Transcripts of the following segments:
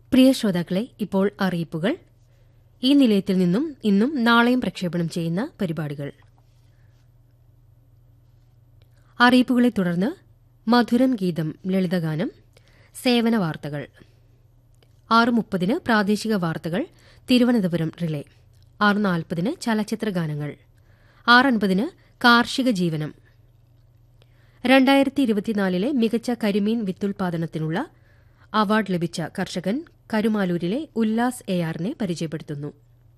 പ്രിയ ശ്രോതാക്കളെ ഇപ്പോൾ അറിയിപ്പുകൾ ഈ നിലയത്തിൽ നിന്നും ഇന്നും നാളെയും പ്രക്ഷേപണം ചെയ്യുന്ന പരിപാടികൾ അറിയിപ്പുകളെ തുടർന്ന് മധുരം ഗീതം ലളിതഗാനം സേവന വാർത്തകൾ ആറ് മുപ്പതിന് പ്രാദേശിക വാർത്തകൾ തിരുവനന്തപുരം റിലേ ആറ് നാൽപ്പതിന് ചലച്ചിത്ര ഗാനങ്ങൾ ആറ് അൻപതിന് കാർഷിക ജീവനം രണ്ടായിരത്തി ഇരുപത്തിനാലിലെ മികച്ച കരിമീൻ വിത്തുൽപാദനത്തിനുള്ള അവാർഡ് ലഭിച്ച കർഷകൻ കരുമാലൂരിലെ ഉല്ലാസ് എ ആറിനെ പരിചയപ്പെടുത്തുന്നു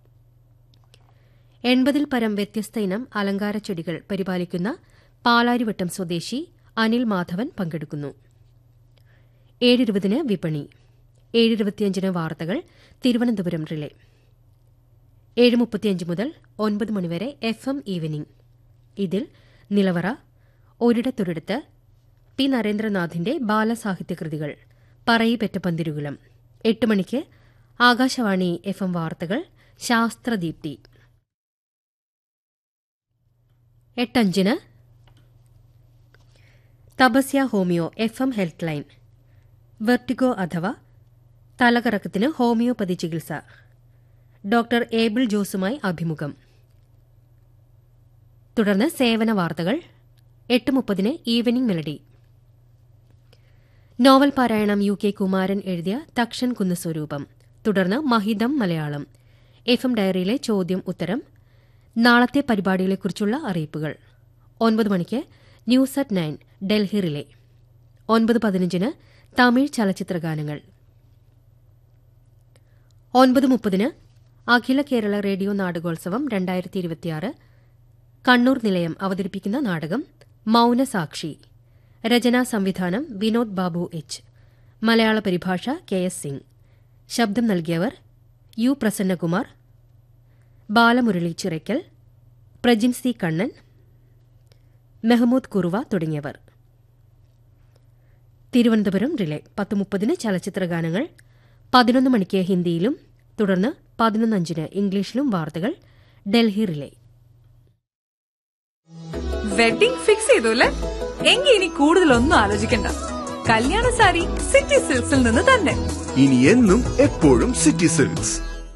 എൺപതിൽ പരം വ്യത്യസ്ത ഇനം അലങ്കാര ചെടികൾ പരിപാലിക്കുന്ന പാലാരിവട്ടം സ്വദേശി അനിൽ മാധവൻ പങ്കെടുക്കുന്നു ഏഴിരുപതിന് വിപണി ഏഴിരുപത്തിയഞ്ചിന് വാർത്തകൾ തിരുവനന്തപുരം റിലേ ഏഴ് മുപ്പത്തിയഞ്ച് മുതൽ ഒൻപത് മണിവരെ എഫ് എം ഈവനിംഗ് ഇതിൽ നിലവറ ഒരിടത്തൊരിടത്ത് പി നരേന്ദ്രനാഥിന്റെ ബാലസാഹിത്യ കൃതികൾ പറയിപ്പെറ്റ പന്തിരുകുലം എട്ട് മണിക്ക് ആകാശവാണി എഫ് എം വാർത്തകൾ ശാസ്ത്രദീപ്തി എട്ടഞ്ചിന് Tapasya homeo F M health line vertigo അഥവാ തലകറക്കത്തിന് ഹോമിയോപ്പതി ചികിത്സ ഡോക്ടർ ഏബിൾ ജോസുമായി അഭിമുഖം തുടർന്ന് സേവന വാർത്തകൾ എട്ട് മുപ്പതിന് ഈവനിംഗ് മെലഡി നോവൽ പാരായണം യു കെ കുമാരൻ എഴുതിയ തക്ഷൻ കുന്ന് സ്വരൂപം തുടർന്ന് മഹിതം മലയാളം എഫ് എം ഡയറിയിലെ ചോദ്യം ഉത്തരം നാളത്തെ പരിപാടികളെക്കുറിച്ചുള്ള അറിയിപ്പുകൾ ഒൻപത് മണിക്ക് news at nine Delhi relay ഒൻപത് പതിനഞ്ചിന് തമിഴ് ചലച്ചിത്ര ഗാനങ്ങൾ ഒൻപത് മുപ്പതിന് അഖില കേരള റേഡിയോ നാടകോത്സവം രണ്ടായിരത്തി ഇരുപത്തിയാറ് കണ്ണൂർ നിലയം അവതരിപ്പിക്കുന്ന നാടകം മൌനസാക്ഷി രചനാ സംവിധാനം വിനോദ് ബാബു എച്ച് മലയാള പരിഭാഷ കെ എസ് സിംഗ് ശബ്ദം നൽകിയവർ യു പ്രസന്നകുമാർ ബാലമുരളി ചിറയ്ക്കൽ പ്രജിൻ സി കണ്ണൻ മെഹമ്മൂദ് കുറുവ തുടങ്ങിയവർ തിരുവനന്തപുരം റിലേ പത്ത് മുപ്പതിന് ചലച്ചിത്ര ഗാനങ്ങൾ പതിനൊന്ന് മണിക്ക് ഹിന്ദിയിലും തുടർന്ന് പതിനൊന്നഞ്ചിന് ഇംഗ്ലീഷിലും വാർത്തകൾ ഡൽഹി റിലേ വെഡിംഗ് ഫിക്സ് ചെയ്തു അല്ലേ എങ്കിൽ ഇനി കൂടുതലൊന്നും ആലോചിക്കണ്ട കല്യാണ സാരി സിറ്റി സിൽക്സിൽ നിന്ന് തന്നെ ഇനി എന്നും എപ്പോഴും സിറ്റി സിൽക്സ്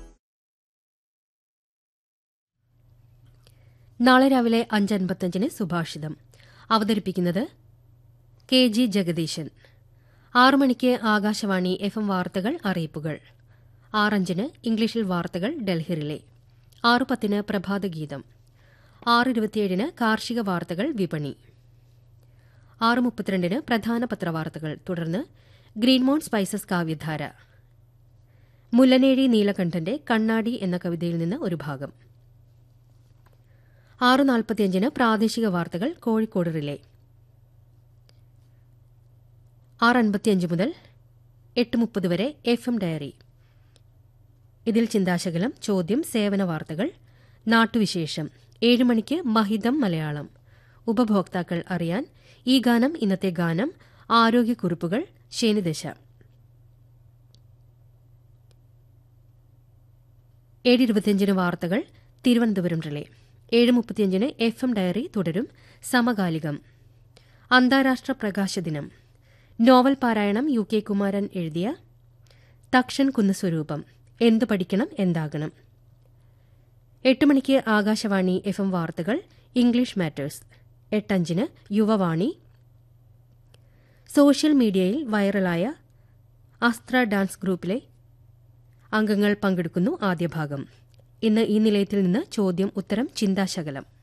നാളെ രാവിലെ അഞ്ചൻപത്തഞ്ചിന് സുഭാഷിതം അവതരിപ്പിക്കുന്നത് കെ ജി ജഗദീശൻ ആറു മണിക്ക് ആകാശവാണി എഫ് എം വാർത്തകൾ അറിയിപ്പുകൾ ആറഞ്ചിന് ഇംഗ്ലീഷിൽ വാർത്തകൾ ഡൽഹി റിലേ ആറു പത്തിന് പ്രഭാതഗീതം ആറ് ഇരുപത്തിയേഴിന് കാർഷിക വാർത്തകൾ വിപണി ആറ് മുപ്പത്തിരണ്ടിന് പ്രധാന പത്രവാർത്തകൾ തുടർന്ന് ഗ്രീൻമോൺ സ്പൈസസ് കാവ്യധാര മുല്ലനേഴി നീലകണ്ഠന്റെ കണ്ണാടി എന്ന കവിതയിൽ നിന്ന് ഒരു ഭാഗം ആറ് നാൽപ്പത്തിയഞ്ചിന് പ്രാദേശിക വാർത്തകൾ കോഴിക്കോട് റിലേ ആറ് അൻപത്തിയഞ്ച് മുതൽ എട്ട് മുപ്പത് വരെ എഫ് എം ഡയറി ഇതിൽ ചിന്താശകലം ചോദ്യം സേവന വാർത്തകൾ നാട്ടുവിശേഷം ഏഴ് മണിക്ക് മഹിതം മലയാളം ഉപഭോക്താക്കൾ അറിയാൻ ഈ ഗാനം ഇന്നത്തെ ഗാനം ആരോഗ്യക്കുറിപ്പുകൾ ശനിദശ ഏഴ് ഇരുപത്തിയഞ്ചിന് വാർത്തകൾ തിരുവനന്തപുരം റിലേ ഏഴ് മുപ്പത്തിയഞ്ചിന് എഫ് എം ഡയറി തുടരും സമകാലികം അന്താരാഷ്ട്ര പ്രകാശ ദിനം നോവൽ പാരായണം യു കെ കുമാരൻ എഴുതിയ തക്ഷൻ കുന്നസ്വരൂപം എന്തു പഠിക്കണം എന്താകണം എട്ട് മണിക്ക് ആകാശവാണി എഫ് എം വാർത്തകൾ ഇംഗ്ലീഷ് മാറ്റേഴ്സ് എട്ടഞ്ചിന് യുവവാണി സോഷ്യൽ മീഡിയയിൽ വൈറലായ അസ്ത്ര ഡാൻസ് ഗ്രൂപ്പിലെ അംഗങ്ങൾ പങ്കെടുക്കുന്നു ആദ്യ ഭാഗം ഇന്ന് ഈ നിലയത്തിൽ നിന്ന് ചോദ്യം ഉത്തരം ചിന്താശകലം